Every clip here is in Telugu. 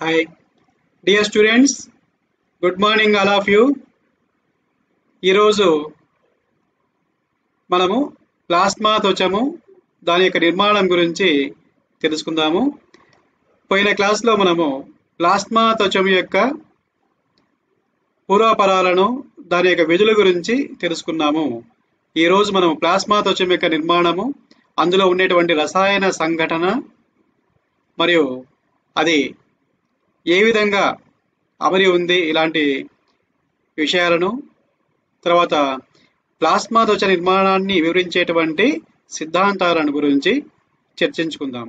Hi, dear students. Good morning, all of you. ఈరోజు మనము ప్లాస్మా త్వచము దాని యొక్క నిర్మాణం గురించి తెలుసుకుందాము పోయిన క్లాస్లో మనము ప్లాస్మా త్వచము యొక్క పూర్వపరాలను దాని యొక్క విధుల గురించి తెలుసుకున్నాము ఈరోజు మనం ప్లాస్మా త్వచం యొక్క నిర్మాణము అందులో ఉండేటువంటి రసాయన సంఘటన మరియు అది ఏ విధంగా అమరి ఉంది ఇలాంటి విషయాలను తర్వాత ప్లాస్మా త్వచ నిర్మాణాన్ని వివరించేటువంటి సిద్ధాంతాలను గురించి చర్చించుకుందాం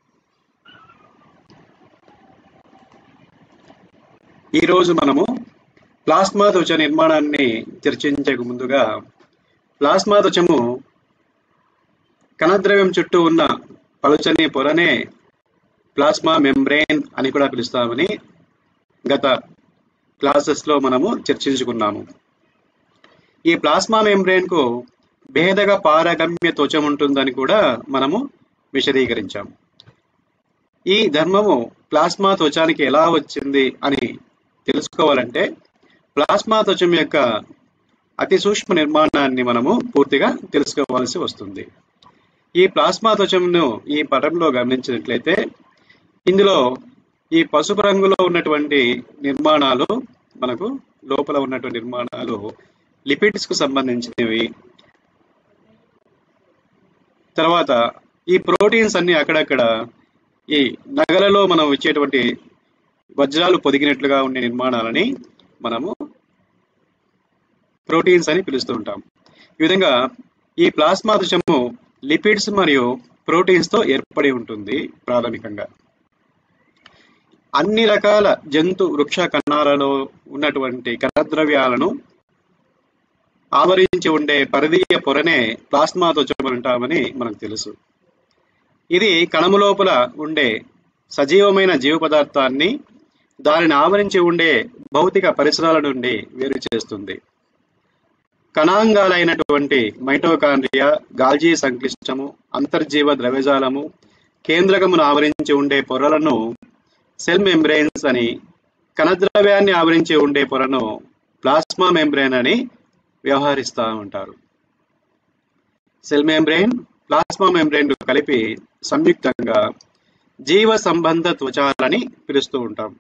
ఈరోజు మనము ప్లాస్మా త్వచ నిర్మాణాన్ని చర్చించక ముందుగా ప్లాస్మా త్వచము కణద్రవ్యం చుట్టూ ఉన్న పలుచని పొరనే ప్లాస్మా మెంబ్రెయిన్ అని కూడా పిలుస్తామని గత క్లాసెస్లో మనము చర్చించుకున్నాము ఈ ప్లాస్మా మెంబ్రెయిన్ కు భేదక పారగమ్య త్వచం ఉంటుందని కూడా మనము విశదీకరించాము ఈ ధర్మము ప్లాస్మా త్వచానికి ఎలా వచ్చింది అని తెలుసుకోవాలంటే ప్లాస్మా త్వచం యొక్క అతి సూక్ష్మ నిర్మాణాన్ని మనము పూర్తిగా తెలుసుకోవాల్సి వస్తుంది ఈ ప్లాస్మా త్వచంను ఈ పటంలో గమనించినట్లయితే ఇందులో ఈ పసుపు రంగులో ఉన్నటువంటి నిర్మాణాలు మనకు లోపల ఉన్నటువంటి నిర్మాణాలు లిపిడ్స్ కు సంబంధించినవి తర్వాత ఈ ప్రోటీన్స్ అన్ని అక్కడక్కడ ఈ నగలలో మనం ఇచ్చేటువంటి వజ్రాలు పొదిగినట్లుగా ఉండే నిర్మాణాలని మనము ప్రోటీన్స్ అని పిలుస్తూ ఉంటాం ఈ విధంగా ఈ ప్లాస్మా త్వచము లిపిడ్స్ మరియు ప్రోటీన్స్ తో ఏర్పడి ఉంటుంది ప్రాథమికంగా అన్ని రకాల జంతు వృక్ష కణాలలో ఉన్నటువంటి కణద్రవ్యాలను ఆవరించి ఉండే పరిధీయ పొరనే ప్లాస్మా త్వచం అంటామని మనకు తెలుసు ఇది కణము లోపల ఉండే సజీవమైన జీవ పదార్థాన్ని దానిని ఆవరించి ఉండే భౌతిక పరిసరాల నుండి వేరు చేస్తుంది కణాంగాలైనటువంటి మైటోకాండ్రియా గాల్జీ సంక్లిష్టము అంతర్జీవ ద్రవ్యజాలము కేంద్రకమును ఆవరించి ఉండే పొరలను సెల్ మెంబ్రెయిన్స్ అని కణద్రవ్యాన్ని ఆవరించి ఉండే పొరను ప్లాస్మా మెంబ్రెయిన్ అని వ్యవహరిస్తూ ఉంటారు సెల్ మెంబ్రెయిన్ ప్లాస్మా మెంబ్రెయిన్ కలిపి సంయుక్తంగా జీవ సంబంధ త్వచాలని పిలుస్తూ ఉంటాం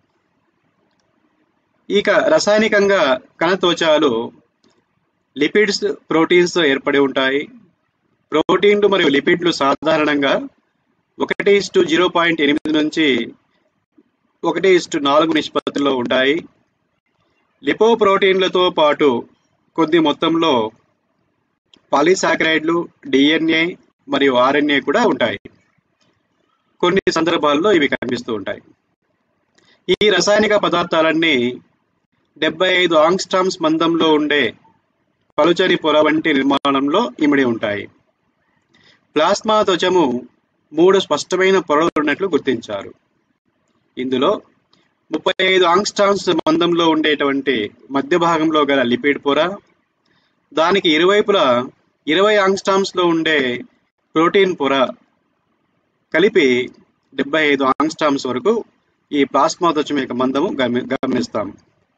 ఇక రసాయనికంగా కణ త్వచాలు లిపిడ్స్ ప్రోటీన్స్ ఏర్పడి ఉంటాయి ప్రోటీన్లు మరియు లిపిడ్లు సాధారణంగా ఒకటి ఇస్టు జీరో పాయింట్ ఎనిమిది నుంచి ఒకటి ఇస్టు నాలుగు నిష్పత్తిలో ఉంటాయి లిపో ప్రోటీన్లతో పాటు కొద్ది మొత్తంలో పాలిసాకరైడ్లు డిఎన్ఏ మరియు ఆర్ఎన్ఏ కూడా ఉంటాయి కొన్ని సందర్భాల్లో ఇవి కనిపిస్తూ ఉంటాయి ఈ రసాయనిక పదార్థాలన్నీ డెబ్బై ఐదు ఆంగ్స్టామ్స్ మందంలో ఉండే పలుచని పొర వంటి నిర్మాణంలో ఇమిడి ఉంటాయి ప్లాస్మా త్వచము మూడు స్పష్టమైన పొరలు ఉన్నట్లు గుర్తించారు ఇందులో ముప్పై ఐదు ఆంగ్స్టామ్స్ మందంలో ఉండేటువంటి మధ్య భాగంలో గల లిపిడ్ పొర దానికి ఇరువైపులా ఇరవై ఆంగ్స్టామ్స్ లో ఉండే ప్రోటీన్ పొర కలిపి డెబ్బై ఐదు ఆంగ్స్టామ్స్ వరకు ఈ ప్లాస్మా త్వచం యొక్క మందము గమి గమనిస్తాం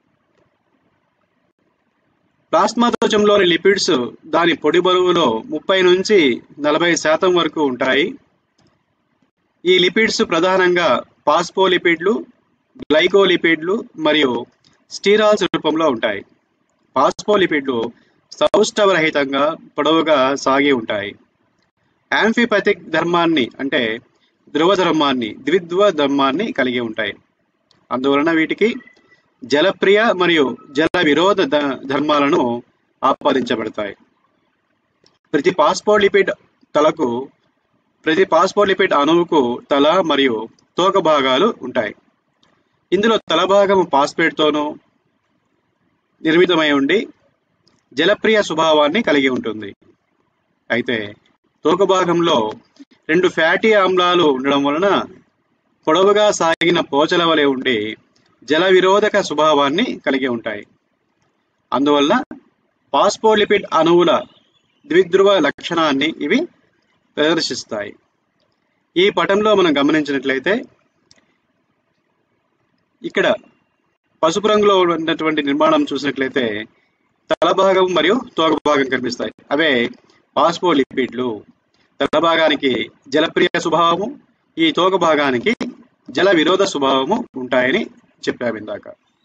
ప్లాస్మా త్వచంలోని లిపిడ్స్ దాని పొడి బరువులో ముప్పై నుంచి నలభై శాతం వరకు ఉంటాయి ఈ లిపిడ్స్ ప్రధానంగా పాస్పోలిపిడ్లు గ్లైకోలిపిడ్లు మరియు స్టీరాల్స్ రూపంలో ఉంటాయి పాస్పోలిపిడ్లు సౌష్ఠవరహితంగా పొడవుగా సాగి ఉంటాయి యాంఫిపథిక్ ధర్మాన్ని అంటే ధ్రువ ధర్మాన్ని ద్విధ్వ ధర్మాన్ని కలిగి ఉంటాయి అందువలన వీటికి జలప్రియ మరియు జల విరోధ ధర్మాలను ఆపాదించబడతాయి ప్రతి పాస్పోలిపిడ్ తలకు ప్రతి పాస్పోలిపిడ్ అణువుకు తల మరియు తోక భాగాలు ఉంటాయి ఇందులో తల భాగము పాస్పేట్తోనూ నిర్మితమై ఉండి జలప్రియ స్వభావాన్ని కలిగి ఉంటుంది అయితే తోక భాగంలో రెండు ఫ్యాటీ ఆమ్లాలు ఉండడం వలన పొడవుగా సాగిన పోచల వలె ఉండి జల విరోధక స్వభావాన్ని కలిగి ఉంటాయి అందువల్ల పాస్పోలిపిడ్ అణువుల ద్విధ్రువ లక్షణాన్ని ఇవి ప్రదర్శిస్తాయి ఈ పటంలో మనం గమనించినట్లయితే ఇక్కడ పసుపు రంగులో ఉన్నటువంటి నిర్మాణం చూసినట్లయితే తల భాగం మరియు తోక భాగం కనిపిస్తాయి అవే పాస్పోలిపిడ్లు తల భాగానికి జలప్రియ స్వభావము ఈ తోక భాగానికి జల విరోధ స్వభావము ఉంటాయని చెప్పాము ఇందాక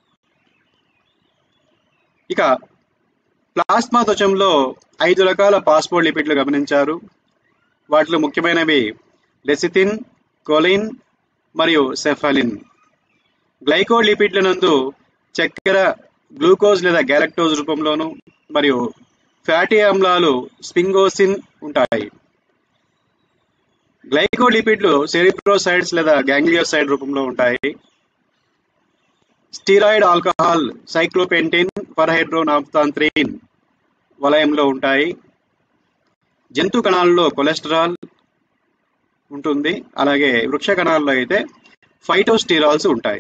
ఇక ప్లాస్మా త్వచంలో ఐదు రకాల పాస్పోర్ట్ లిపిడ్లు గమనించారు వాటిలో ముఖ్యమైనవి లెసిథిన్ కొలిన్ మరియు సెఫలిన్ గ్లైకోలిపిడ్ల నందు చక్కెర గ్లూకోజ్ లేదా గ్యాలక్టోజ్ రూపంలోను మరియు ఫ్యాటీ ఆమ్లాలు స్పింగోసిన్ ఉంటాయి గ్లైకోలిపిడ్లు సెరిబ్రోసైడ్స్ లేదా గ్యాంగ్లియోసైడ్ రూపంలో ఉంటాయి స్టీరాయిడ్ ఆల్కహాల్ సైక్లోపెంటిన్ పర్హైడ్రోనాఫ్తాంత్రిన్ వలయంలో ఉంటాయి జంతు కణాల్లో కొలెస్టరాల్ ఉంటుంది అలాగే వృక్ష కణాల్లో అయితే ఫైటోస్టిరాల్స్ ఉంటాయి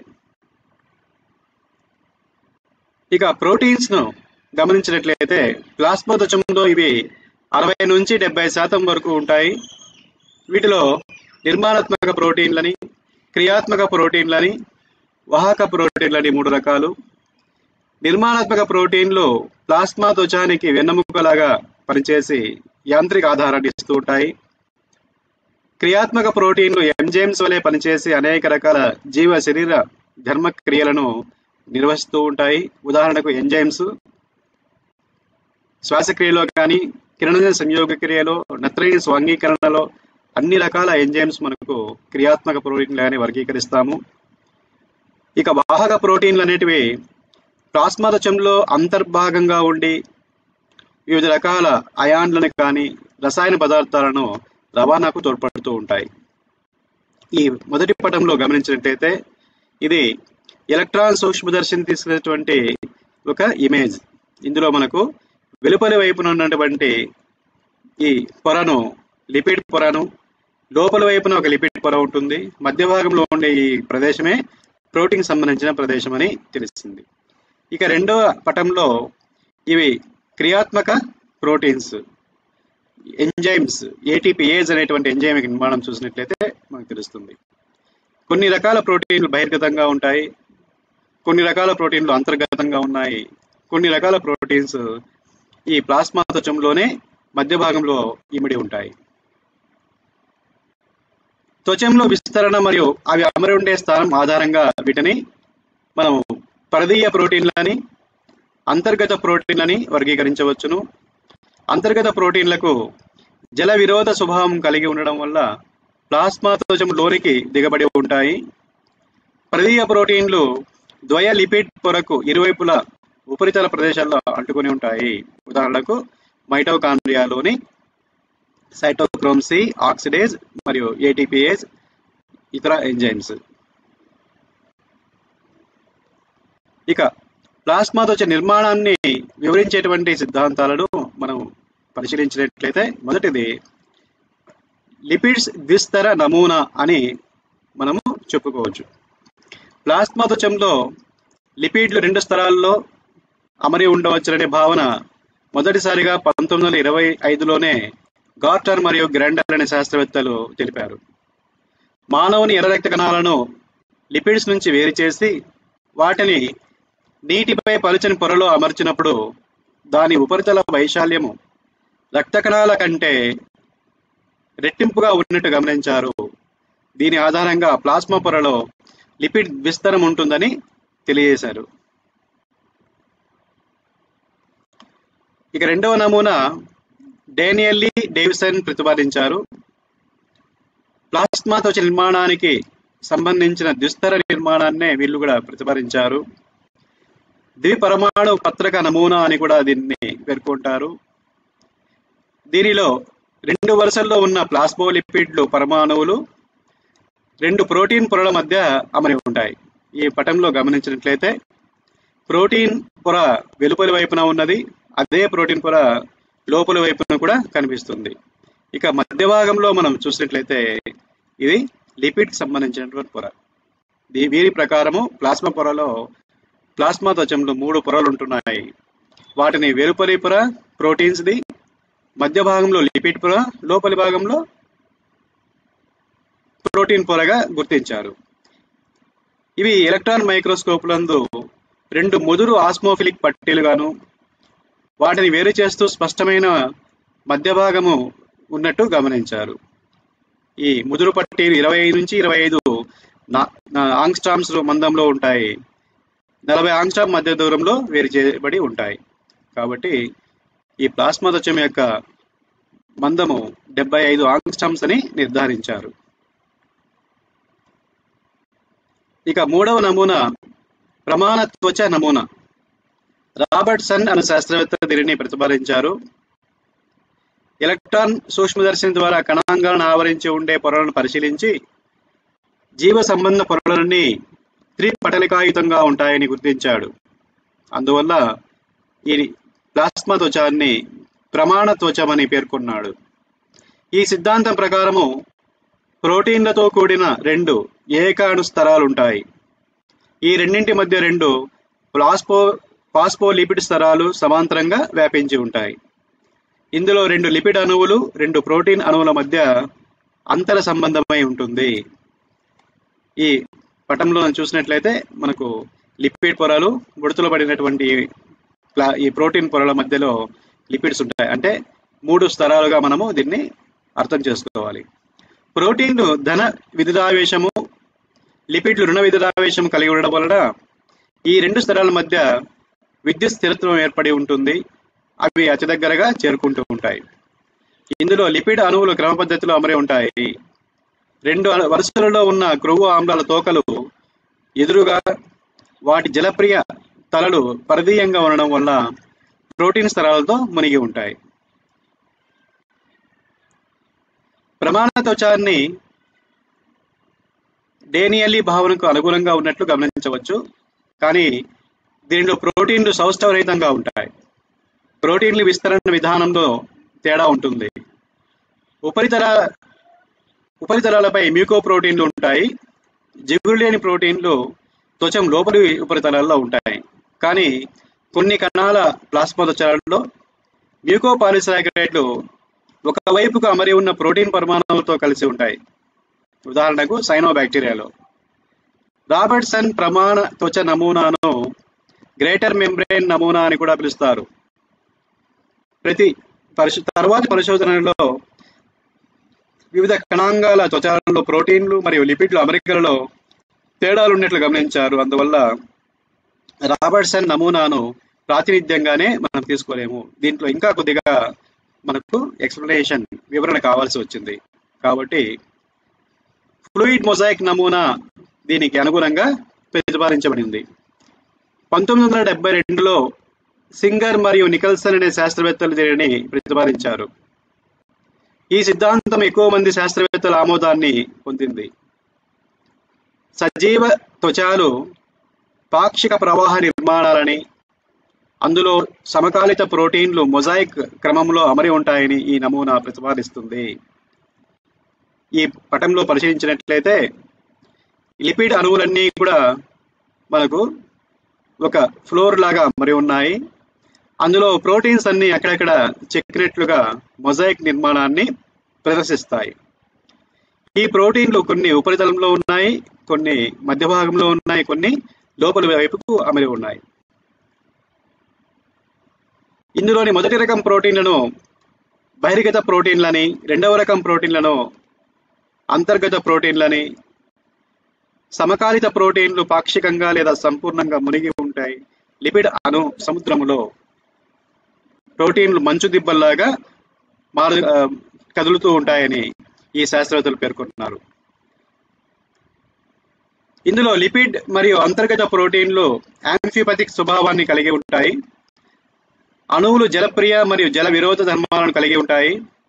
ఇక ప్రోటీన్స్ ను గమనించినట్లయితే ప్లాస్మా త్వచంలో ఇవి అరవై నుంచి డెబ్బై శాతం వరకు ఉంటాయి వీటిలో నిర్మాణాత్మక ప్రోటీన్లని క్రియాత్మక ప్రోటీన్లని వాహక ప్రోటీన్లని మూడు రకాలు నిర్మాణాత్మక ప్రోటీన్లు ప్లాస్మా త్వచానికి వెన్నెముకలాగా పనిచేసి యాంత్రిక ఆధారాన్ని ఇస్తూ ఉంటాయి క్రియాత్మక ప్రోటీన్లు ఎంజైమ్స్ వలె పనిచేసి అనేక రకాల జీవ శరీర ధర్మ క్రియలను నిర్వహిస్తూ ఉంటాయి ఉదాహరణకు ఎంజైమ్స్ శ్వాసక్రియలో కానీ కిరణజన సంయోగ క్రియలో నత్రయిన స్వాంగీకరణలో అన్ని రకాల ఎంజైమ్స్ మనకు క్రియాత్మక ప్రోటీన్లు అని వర్గీకరిస్తాము ఇక వాహక ప్రోటీన్లు అనేటివి ప్లాస్మా త్వచంలో అంతర్భాగంగా ఉండి వివిధ రకాల అయాన్లను కానీ రసాయన పదార్థాలను రవాణాకు తోడ్పడుతూ ఉంటాయి ఈ మొదటి పటంలో గమనించినట్లయితే ఇది ఎలక్ట్రాన్ సూక్ష్మదర్శిని తీసుకున్నటువంటి ఒక ఇమేజ్ ఇందులో మనకు వెలుపలి వైపున ఉన్నటువంటి ఈ పొరను లిపిడ్ పొరను లోపల వైపున ఒక లిపిడ్ పొర ఉంటుంది మధ్య భాగంలో ఉండే ఈ ప్రదేశమే ప్రోటీన్ సంబంధించిన ప్రదేశం అని తెలిసింది ఇక రెండవ పటంలో ఇవి క్రియాత్మక ప్రోటీన్స్ ఎంజైమ్స్ ఏటీపీఏజ్ అనేటువంటి ఎంజైమ్ నిర్మాణం చూసినట్లయితే మనకు తెలుస్తుంది కొన్ని రకాల ప్రోటీన్లు బహిర్గతంగా ఉంటాయి కొన్ని రకాల ప్రోటీన్లు అంతర్గతంగా ఉన్నాయి కొన్ని రకాల ప్రోటీన్స్ ఈ ప్లాస్మా త్వచంలోనే మధ్య భాగంలో ఇమిడి ఉంటాయి త్వచంలో విస్తరణ మరియు అవి అమరి ఉండే స్థానం ఆధారంగా వీటిని మనం పరదీయ ప్రోటీన్లని అంతర్గత ప్రోటీన్లని వర్గీకరించవచ్చును అంతర్గత ప్రోటీన్లకు జల విరోధ స్వభావం కలిగి ఉండడం వల్ల ప్లాస్మా త్వచం లోనికి దిగబడి ఉంటాయి ప్రదీయ ప్రోటీన్లు ద్వయ లిపిడ్ పొరకు ఇరువైపులా ఉపరితల ప్రదేశాల్లో అంటుకొని ఉంటాయి ఉదాహరణకు మైటోకాండ్రియాలోని సైటోక్రోమ్ సి ఆక్సిడేజ్ మరియు ఏటీపీఏజ్ ఇతర ఎంజైమ్స్ ఇక ప్లాస్మా త్వచ నిర్మాణాన్ని వివరించేటువంటి సిద్ధాంతాలను మనం పరిశీలించినట్లయితే మొదటిది లిపిడ్స్ ద్విస్తర నమూనా అని మనము చెప్పుకోవచ్చు ప్లాస్మా త్వచంలో లిపిడ్లు రెండు స్తరాల్లో అమరి ఉండవచ్చుననే భావన మొదటిసారిగా పంతొమ్మిది వందల ఇరవై ఐదులోనే గార్టర్ మరియు గ్రాండర్ అనే శాస్త్రవేత్తలు తెలిపారు మానవుని ఎర్ర రక్త కణాలను లిపిడ్స్ నుంచి వేరు చేసి వాటిని నీటిపై పలుచని పొరలో అమర్చినప్పుడు దాని ఉపరితల వైశాల్యము రక్త కణాల కంటే రెట్టింపుగా ఉన్నట్టు గమనించారు దీని ఆధారంగా ప్లాస్మా పొరలో లిపిడ్ విస్తరం ఉంటుందని తెలియజేశారు ఇక రెండవ నమూనా డేనియల్లీ డేవిసన్ ప్రతిపాదించారు ప్లాస్మా త్వచ నిర్మాణానికి సంబంధించిన దుస్తర నిర్మాణాన్నే వీళ్ళు కూడా ప్రతిపాదించారు ద్విపరమాణు పత్రక నమూనా అని కూడా దీన్ని పేర్కొంటారు దీనిలో రెండు వరుసల్లో ఉన్న ప్లాస్మోలిపిడ్లు పరమాణువులు రెండు ప్రోటీన్ పొరల మధ్య అమరి ఉంటాయి ఈ పటంలో గమనించినట్లయితే ప్రోటీన్ పొర వెలుపలి వైపున ఉన్నది అదే ప్రోటీన్ పొర లోపలి వైపున కూడా కనిపిస్తుంది ఇక మధ్య భాగంలో మనం చూసినట్లయితే ఇది లిపిడ్ సంబంధించినటువంటి పొర దీ- వీరి ప్రకారము ప్లాస్మా పొరలో ప్లాస్మా త్వచంలో మూడు పొరలు ఉంటున్నాయి వాటిని వెలుపలి పొర ప్రోటీన్స్ది మధ్య భాగంలో లిపిడ్ పొర లోపలి భాగంలో ప్రోటీన్ పొరగా గుర్తించారు ఇవి ఎలక్ట్రాన్ మైక్రోస్కోప్ లందు రెండు ముదురు ఆస్మోఫిలిక్ పట్టీలుగాను వాటిని వేరు చేస్తూ స్పష్టమైన మధ్య భాగము ఉన్నట్టు గమనించారు ఈ ముదురు పట్టీలు ఇరవై నుంచి ఇరవై ఐదు ఆంగ్స్టామ్స్ మందంలో ఉంటాయి నలభై ఆంగ్స్టామ్ మధ్య దూరంలో వేరు చేయబడి ఉంటాయి కాబట్టి ఈ ప్లాస్మా త్వచం యొక్క మందము డెబ్బై ఐదు ఆంగ్స్టామ్స్ అని నిర్ధారించారు ఇక మూడవ నమూనా ప్రమాణ త్వచ నమూనా రాబర్ట్సన్ అనే శాస్త్రవేత్త దీనిని ప్రతిపాదించారు ఎలక్ట్రాన్ సూక్ష్మదర్శిని ద్వారా కణాంగాలను ఆవరించి ఉండే పొరలను పరిశీలించి జీవ సంబంధ పొరలన్నీ త్రిపటలికాయుతంగా ఉంటాయని గుర్తించాడు అందువల్ల ఈ ప్లాస్మా త్వచాన్ని ప్రమాణ త్వచమని పేర్కొన్నాడు ఈ సిద్ధాంతం ప్రకారము ప్రోటీన్లతో కూడిన రెండు ఏకాణు స్తరాలు ఉంటాయి ఈ రెండింటి మధ్య రెండు ప్లాస్పో పాస్పోలిపిడ్ స్తరాలు సమాంతరంగా వ్యాపించి ఉంటాయి ఇందులో రెండు లిపిడ్ అణువులు రెండు ప్రోటీన్ అణువుల మధ్య అంతర సంబంధమై ఉంటుంది ఈ పటంలో చూసినట్లయితే మనకు లిపిడ్ పొరలు ముడతలు పడినటువంటి ప్లా- ఈ ప్రోటీన్ పొరల మధ్యలో లిపిడ్స్ ఉంటాయి అంటే మూడు స్తరాలుగా మనము దీన్ని అర్థం చేసుకోవాలి ప్రోటీన్లు ధన విద్యుదావేశము లిపిడ్లు రుణ విద్యుదావేశం కలిగి ఉండడం వలన ఈ రెండు స్తరాల మధ్య విద్యుత్ స్థిరత్వం ఏర్పడి ఉంటుంది అవి అతి దగ్గరగా చేరుకుంటూ ఉంటాయి ఇందులో లిపిడ్ అణువులు క్రమ పద్ధతిలో అమరి ఉంటాయి రెండు అణ- వరుసలలో ఉన్న క్రొవ్వు ఆమ్లాల తోకలు ఎదురుగా వాటి జలప్రియ తలలు పరదీయంగా ఉండడం వల్ల ప్రోటీన్ స్తరాలతో మునిగి ఉంటాయి ప్రమాణ త్వచాన్ని డేనియల్లీ భావనకు అనుగుణంగా ఉన్నట్లు గమనించవచ్చు కానీ దీనిలో ప్రోటీన్లు సౌష్ఠవరహితంగా ఉంటాయి ప్రోటీన్ల విస్తరణ విధానంలో తేడా ఉంటుంది ఉపరితల ఉపరితలాలపై మ్యూకో ప్రోటీన్లు ఉంటాయి జిగురు లేని ప్రోటీన్లు త్వచం లోపలి ఉపరితలాల్లో ఉంటాయి కానీ కొన్ని కణాల ప్లాస్మా త్వచాలలో మ్యూకో పాలిసాకరైడ్లు ఒకవైపుకు అమరి ఉన్న ప్రోటీన్ పరమాణువులతో కలిసి ఉంటాయి ఉదాహరణకు సైనోబాక్టీరియాలో రాబర్ట్సన్ ప్రమాణ త్వచ నమూనాను గ్రేటర్ మెంబ్రెయిన్ నమూనా అని కూడా పిలుస్తారు ప్రతి పరిశు తర్వాతి పరిశోధనలో వివిధ కణాంగాల త్వచాలలో ప్రోటీన్లు మరియు లిపిడ్ల అమరికలలో తేడాలు ఉన్నట్లు గమనించారు అందువల్ల రాబర్ట్సన్ నమూనాను ప్రాతినిధ్యంగానే మనం తీసుకోలేము దీంట్లో ఇంకా కొద్దిగా మనకు ఎక్స్ప్లెనేషన్ వివరణ కావాల్సి వచ్చింది కాబట్టి ఫ్లూయిడ్ మొజాయిక్ నమూనా దీనికి అనుగుణంగా ప్రతిపాదించబడింది పంతొమ్మిది వందల డెబ్బై రెండులో సింగర్ మరియు నికల్సన్ అనే శాస్త్రవేత్తలు దీనిని ప్రతిపాదించారు ఈ సిద్ధాంతం ఎక్కువ మంది శాస్త్రవేత్తల ఆమోదాన్ని పొందింది సజీవ త్వచాలు పాక్షిక ప్రవాహ నిర్మాణాలని అందులో సమకాలిత ప్రోటీన్లు మొజాయిక్ క్రమంలో అమరి ఉంటాయని ఈ నమూనా ప్రతిపాదిస్తుంది ఈ పటంలో పరిశీలించినట్లయితే లిపిడ్ అణువులన్నీ కూడా మనకు ఒక ఫ్లోర్ లాగా అమరి ఉన్నాయి అందులో ప్రోటీన్స్ అన్ని అక్కడక్కడ చెక్కినట్లుగా మొజాయిక్ నిర్మాణాన్ని ప్రదర్శిస్తాయి ఈ ప్రోటీన్లు కొన్ని ఉపరితలంలో ఉన్నాయి కొన్ని మధ్య భాగంలో ఉన్నాయి కొన్ని లోపలి వైపుకు అమరి ఉన్నాయి ఇందులోని మొదటి రకం ప్రోటీన్లను బహిర్గత ప్రోటీన్లని రెండవ రకం ప్రోటీన్లను అంతర్గత ప్రోటీన్లని సమకాలిత ప్రోటీన్లు పాక్షికంగా లేదా సంపూర్ణంగా మునిగి ఉంటాయి లిపిడ్ అణు సముద్రములో ప్రోటీన్లు మంచు దిబ్బల్లాగా మారు ఆ, కదులుతూ ఉంటాయని ఈ శాస్త్రవేత్తలు పేర్కొంటున్నారు ఇందులో లిపిడ్ మరియు అంతర్గత ప్రోటీన్లు యాంఫిపతిక్ స్వభావాన్ని కలిగి ఉంటాయి అణువులు జలప్రియ మరియు జల విరోధ ధర్మాలను కలిగి ఉంటాయి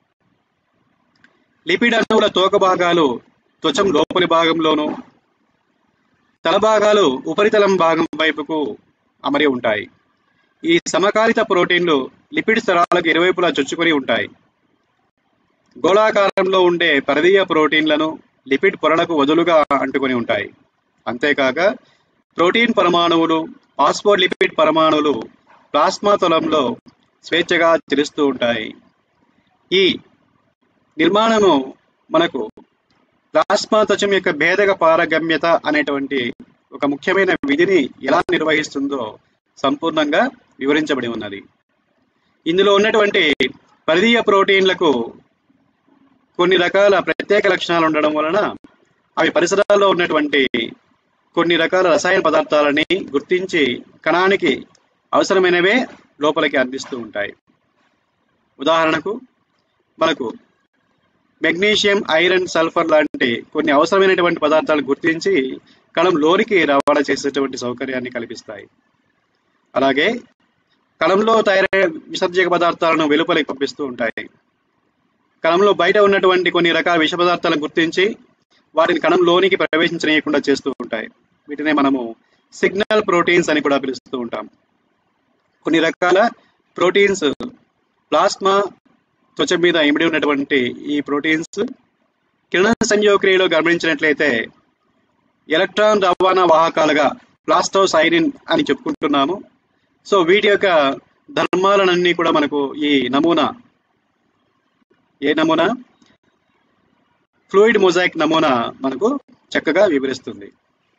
లిపిడ్ అణువుల తోక భాగాలు త్వచం లోపలి భాగంలోను తల భాగాలు ఉపరితలం భాగం వైపుకు అమరి ఉంటాయి ఈ సమకాలిత ప్రోటీన్లు లిపిడ్ స్థరాలకు ఇరువైపులా చొచ్చుకొని ఉంటాయి గోళాకారంలో ఉండే పరదీయ ప్రోటీన్లను లిపిడ్ పొరలకు వదులుగా అంటుకొని ఉంటాయి అంతేకాక ప్రోటీన్ పరమాణువులు లిపిడ్ పరమాణువులు ప్లాస్మా తలంలో స్వేచ్ఛగా తెలుస్తూ ఉంటాయి ఈ నిర్మాణము మనకు ప్లాస్మా త్వచం యొక్క భేదక పారగమ్యత అనేటువంటి ఒక ముఖ్యమైన విధిని ఎలా నిర్వహిస్తుందో సంపూర్ణంగా వివరించబడి ఉన్నది ఇందులో ఉన్నటువంటి పరిధీయ ప్రోటీన్లకు కొన్ని రకాల ప్రత్యేక లక్షణాలు ఉండడం వలన అవి పరిసరాల్లో ఉన్నటువంటి కొన్ని రకాల రసాయన పదార్థాలని గుర్తించి కణానికి అవసరమైనవే లోపలికి అందిస్తూ ఉంటాయి ఉదాహరణకు మనకు మెగ్నీషియం ఐరన్ సల్ఫర్ లాంటి కొన్ని అవసరమైనటువంటి పదార్థాలు గుర్తించి కణం లోనికి రవాణా చేసేటువంటి సౌకర్యాన్ని కల్పిస్తాయి అలాగే కణంలో తయారయ్యే విసర్జక పదార్థాలను వెలుపలికి పంపిస్తూ ఉంటాయి కణంలో బయట ఉన్నటువంటి కొన్ని రకాల విష పదార్థాలను గుర్తించి వాటిని కణం లోనికి ప్రవేశించనీయకుండా చేస్తూ ఉంటాయి వీటినే మనము సిగ్నల్ ప్రోటీన్స్ అని కూడా పిలుస్తూ ఉంటాం కొన్ని రకాల ప్రోటీన్స్ ప్లాస్మా త్వచ మీద ఇమిడి ఉన్నటువంటి ఈ ప్రోటీన్స్ కిరణ సంయోగక్రియలో గమనించినట్లయితే ఎలక్ట్రాన్ రవాణా వాహకాలుగా ప్లాస్టోసైరిన్ అని చెప్పుకుంటున్నాము సో వీటి యొక్క ధర్మాలన్నీ కూడా మనకు ఈ నమూనా ఏ నమూనా ఫ్లూయిడ్ మొజాయిక్ నమూనా మనకు చక్కగా వివరిస్తుంది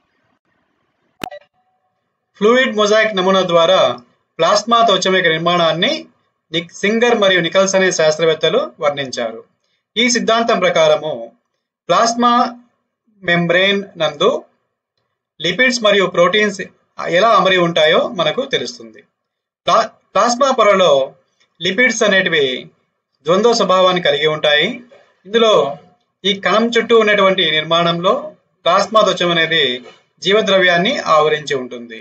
ఫ్లూయిడ్ మొజాయిక్ నమూనా ద్వారా ప్లాస్మా త్వచం యొక్క నిర్మాణాన్ని నిక్ సింగర్ మరియు నికల్స్ అనే శాస్త్రవేత్తలు వర్ణించారు ఈ సిద్ధాంతం ప్రకారము ప్లాస్మా మెంబ్రెయిన్ నందు లిపిడ్స్ మరియు ప్రోటీన్స్ ఎలా అమరి ఉంటాయో మనకు తెలుస్తుంది ప్లా ప్లాస్మా పొరలో లిపిడ్స్ అనేటివి ద్వంద్వ స్వభావాన్ని కలిగి ఉంటాయి ఇందులో ఈ కణం చుట్టూ ఉన్నటువంటి నిర్మాణంలో ప్లాస్మా త్వచం అనేది జీవద్రవ్యాన్ని ఆవరించి ఉంటుంది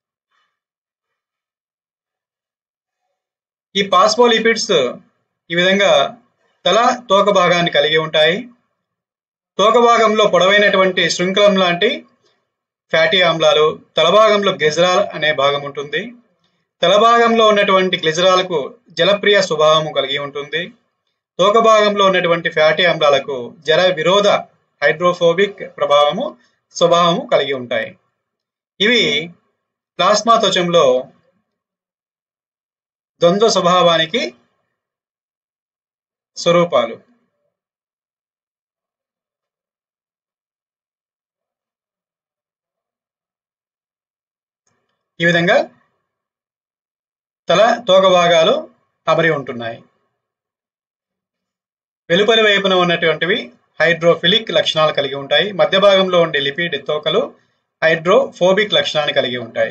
ఈ పాస్మోలిపిడ్స్ ఈ విధంగా తల తోక భాగాన్ని కలిగి ఉంటాయి తోక భాగంలో పొడవైనటువంటి శృంఖలం లాంటి ఫ్యాటీ ఆమ్లాలు తలభాగంలో గ్లిజరాల్ అనే భాగం ఉంటుంది తలభాగంలో ఉన్నటువంటి గ్లిజరాలకు జలప్రియ స్వభావము కలిగి ఉంటుంది తోక భాగంలో ఉన్నటువంటి ఫ్యాటీ ఆమ్లాలకు జల విరోధ హైడ్రోఫోబిక్ ప్రభావము స్వభావము కలిగి ఉంటాయి ఇవి ప్లాస్మా త్వచంలో ద్వంద్వ స్వభావానికి స్వరూపాలు ఈ విధంగా తల తోక భాగాలు అమరి ఉంటున్నాయి వెలుపలి వైపున ఉన్నటువంటివి హైడ్రోఫిలిక్ లక్షణాలు కలిగి ఉంటాయి మధ్య భాగంలో ఉండే లిపిడ్ తోకలు హైడ్రోఫోబిక్ లక్షణాన్ని కలిగి ఉంటాయి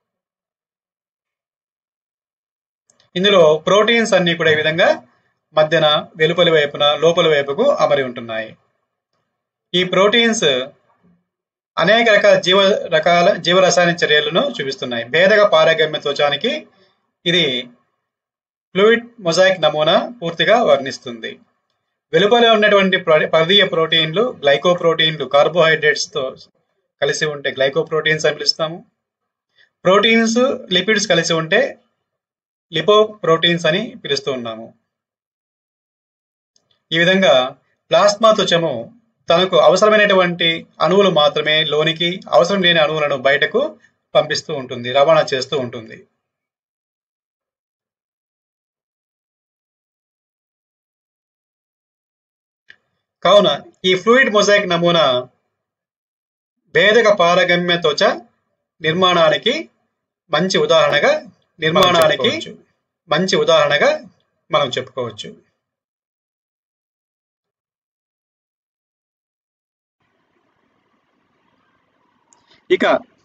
ఇందులో ప్రోటీన్స్ అన్ని కూడా ఈ విధంగా మధ్యన వెలుపలి వైపున లోపలి వైపుకు అమరి ఉంటున్నాయి ఈ ప్రోటీన్స్ అనేక రకాల జీవ రకాల జీవరసాయన చర్యలను చూపిస్తున్నాయి భేదక పారగమ్య త్వచానికి ఇది ఫ్లూయిడ్ మొజాయిక్ నమూనా పూర్తిగా వర్ణిస్తుంది వెలుపల ఉన్నటువంటి పర్దీయ ప్రోటీన్లు గ్లైకోప్రోటీన్లు కార్బోహైడ్రేట్స్ తో కలిసి ఉంటే గ్లైకోప్రోటీన్స్ అని పిలుస్తాము ప్రోటీన్స్ లిపిడ్స్ కలిసి ఉంటే లిపో ప్రోటీన్స్ అని పిలుస్తూ ఉన్నాము ఈ విధంగా ప్లాస్మా త్వచము తనకు అవసరమైనటువంటి అణువులు మాత్రమే లోనికి అవసరం లేని అణువులను బయటకు పంపిస్తూ ఉంటుంది రవాణా చేస్తూ ఉంటుంది కావున ఈ ఫ్లూయిడ్ మొజాయిక్ నమూనా భేదక పారగమ్య త్వచ నిర్మాణానికి మంచి ఉదాహరణగా నిర్మాణానికి మంచి ఉదాహరణగా మనం చెప్పుకోవచ్చు ఇక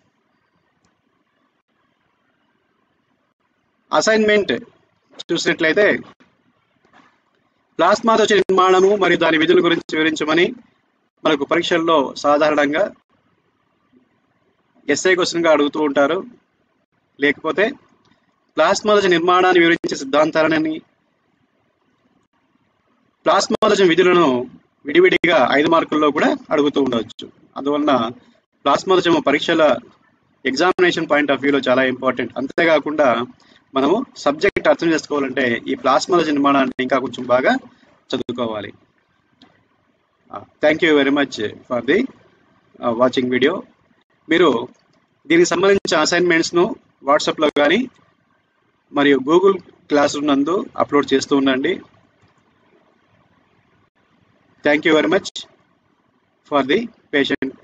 అసైన్మెంట్ చూసినట్లయితే ప్లాస్మా త్వచ నిర్మాణము మరియు దాని విధుల గురించి వివరించమని మనకు పరీక్షల్లో సాధారణంగా ఎస్ఐ క్వశ్చన్గా అడుగుతూ ఉంటారు లేకపోతే ప్లాస్మా త్వచ నిర్మాణాన్ని వివరించే సిద్ధాంతాలని ప్లాస్మా త్వచ విధులను విడివిడిగా ఐదు మార్కుల్లో కూడా అడుగుతూ ఉండవచ్చు అందువలన ప్లాస్మా త్వచ పరీక్షల ఎగ్జామినేషన్ పాయింట్ ఆఫ్ వ్యూలో చాలా ఇంపార్టెంట్ అంతేకాకుండా మనము సబ్జెక్ట్ అర్థం చేసుకోవాలంటే ఈ ప్లాస్మా త్వచ నిర్మాణాన్ని ఇంకా కొంచెం బాగా చదువుకోవాలి thank you very much for the watching video మీరు దీనికి సంబంధించిన అసైన్మెంట్స్ను వాట్సాప్లో కానీ మరియు గూగుల్ క్లాస్ రూమ్ నందు అప్లోడ్ చేస్తూ ఉండండి thank you very much for the patient